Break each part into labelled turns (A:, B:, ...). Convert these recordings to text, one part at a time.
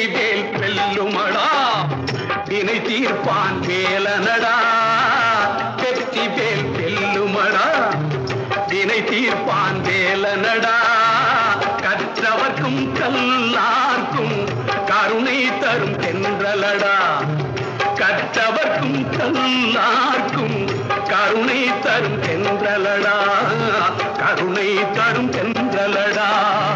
A: வேல் வெல்லுமடா வினை தீர்ப்பான் வேலனடா வெற்றி வேல் வெல்லுமடா வினை தீர்ப்பான் வேலனடா கற்றவர்க்கும் கல்லார்க்கும் கருணை தரும் தென்றலடா கற்றவர்க்கும் கல்லார்க்கும் கருணை தரும் தென்றலடா கருணை தரும் தென்றலடா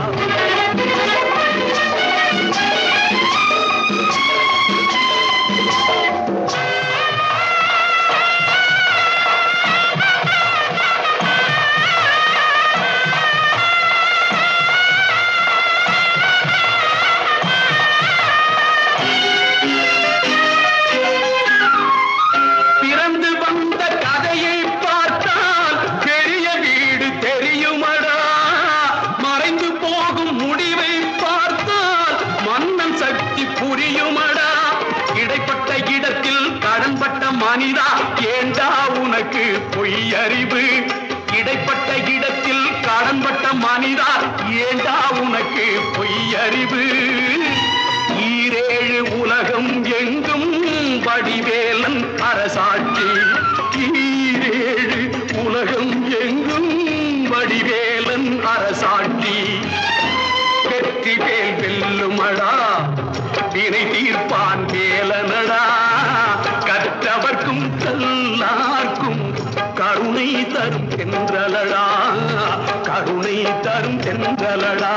A: பிறந்து வந்த கதையை பார்த்தால் பெரிய வீடு தெரியுமடா மறைந்து போகும் முடிவை பார்த்தால் மன்னன் சக்தி புரியுமடா இடைப்பட்ட இடத்தில் கடன்பட்ட மனிதா ஏண்டா உனக்கு பொய் அறிவு இடைப்பட்ட இடத்தில் கடன்பட்ட மனிதா ஏண்டா உனக்கு பொய் அறிவு ஈரேழு உலகம் எங்கும் வடிவேலன் அரசாட்சி ஈரேழு உலகம் எங்கும் வடிவேலன் அரசாட்சி வெற்றி வேல் வெல்லுமடா வினை தீர்ப்பான் வேலனடா கற்றவர்க்கும் கல்லார்க்கும் கருணை தரும் தென்றலடா கருணை தரும் தென்றலடா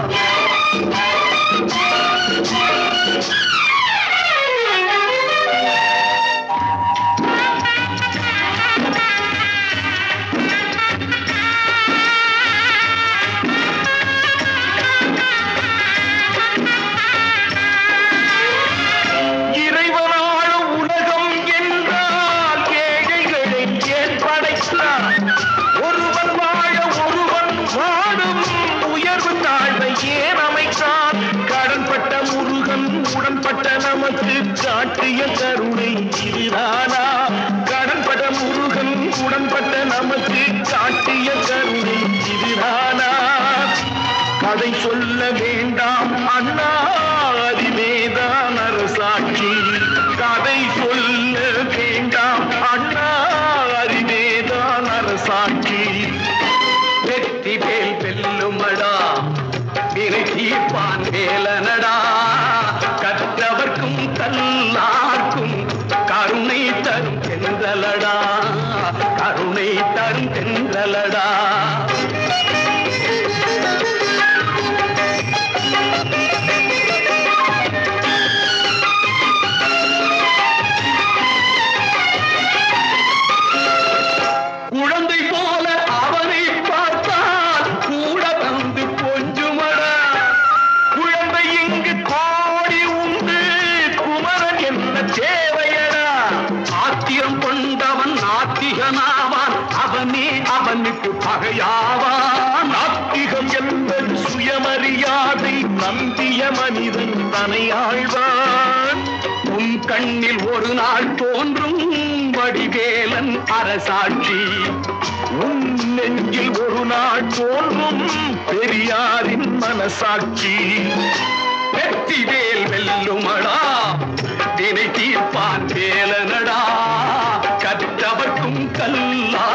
A: இறைவனான உலகம் என்றால் ஏழைகளை ஏன் படைத்தார் ஒருவன் வாழ ஒருவன் வாடும் உயர்வு தாழ்வை ஏன் அமைத்தான் கடன்பட்ட முருகன் உடன்பட்ட நமக்கு காட்டிய கருணை இதுதானா கடன்பட்ட முருகன் உடன்பட்ட நமக்கு காட்டிய கருணை இதுதானா கதை சொல்ல வேண்டாம் அண்ணா அதிமேதான் அரசாட்சி கதை சொல்ல வேண்டாம் அண்ணா அதிமேதான் அரசாட்சி வெற்றி வேல் வெல்லுமடா வினை தீர்ப்பான் வேலனடா கற்றவர்க்கும் கல்லார்க்கும் கருணை தரும் தென்றலடா கருணை தரும் தென்றலடா குழந்தை போல அவனை பார்த்தால் கூட வந்து கொஞ்சுமடா குழந்தை இங்கு கோடி உண்டு குமரன் என்ன தேவையடா ஆத்திரம் கொண்டவன் நாத்திகனாவான் அவனே அவனுக்கு பகையாவான் நாத்திகம் என்பது சுயமரியாதை நம்பிய மனிதன் தனை ஆழ்வான் உன் கண்ணில் ஒரு நாள் தோன்றும் வடிவேலன் அரசாட்சி உன் நெஞ்சில் ஒரு நாள் தோன்றும் பெரியாரின் மனசாட்சி வெற்றி வேல் வெல்லுமடா வினை தீர்ப்பான் வேலனடா கற்றவர்க்கும் கல்லா